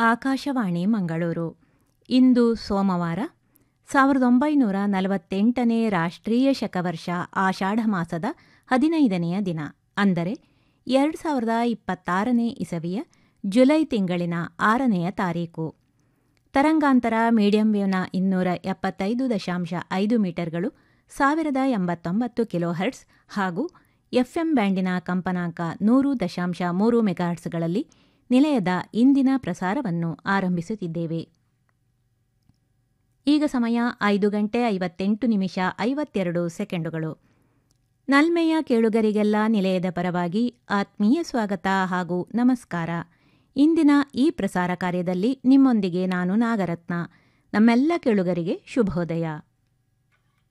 ಆಕಾಶವಾಣಿ ಮಂಗಳೂರು ಇಂದು ಸೋಮವಾರ ಸಾವಿರದ ಒಂಬೈನೂರ ನಲವತ್ತೆಂಟನೇ ರಾಷ್ಟ್ರೀಯ ಶಕವರ್ಷ ಆಷಾಢ ಮಾಸದ ಹದಿನೈದನೆಯ ದಿನ ಅಂದರೆ ಎರಡು ಸಾವಿರದ ಇಪ್ಪತ್ತಾರನೇ ಇಸವಿಯ ಜುಲೈ ತಿಂಗಳಿನ ಆರನೆಯ ತಾರೀಕು ತರಂಗಾಂತರ ಮೀಡಿಯಂ ವೇವ್ನ ಇನ್ನೂರ ಎಪ್ಪತ್ತೈದು ದಶಾಂಶ ಐದು ಮೀಟರ್ಗಳು ಸಾವಿರದ ಎಂಬತ್ತೊಂಬತ್ತು ಕಿಲೋಹರ್ಟ್ಸ್ ಹಾಗೂ ಎಫ್ಎಂ ಬ್ಯಾಂಡಿನ ಕಂಪನಾಂಕ ನೂರು ದಶಾಂಶ ಮೂರು ಮೆಗಾಹರ್ಟ್ಸ್ಗಳಲ್ಲಿ ನಿಲಯದ ಇಂದಿನ ಪ್ರಸಾರವನ್ನು ಆರಂಭಿಸುತ್ತಿದ್ದೇವೆ ಈಗ ಸಮಯ ಐದು ಗಂಟೆ ಐವತ್ತೆಂಟು ನಿಮಿಷ ಐವತ್ತೆರಡು ಸೆಕೆಂಡುಗಳು ನಲ್ಮೆಯ ಕೇಳುಗರಿಗೆಲ್ಲ ನಿಲಯದ ಪರವಾಗಿ ಆತ್ಮೀಯ ಸ್ವಾಗತ ಹಾಗೂ ನಮಸ್ಕಾರ ಇಂದಿನ ಈ ಪ್ರಸಾರ ಕಾರ್ಯದಲ್ಲಿ ನಿಮ್ಮೊಂದಿಗೆ ನಾನು ನಾಗರತ್ನ ನಮ್ಮೆಲ್ಲ ಕೇಳುಗರಿಗೆ ಶುಭೋದಯ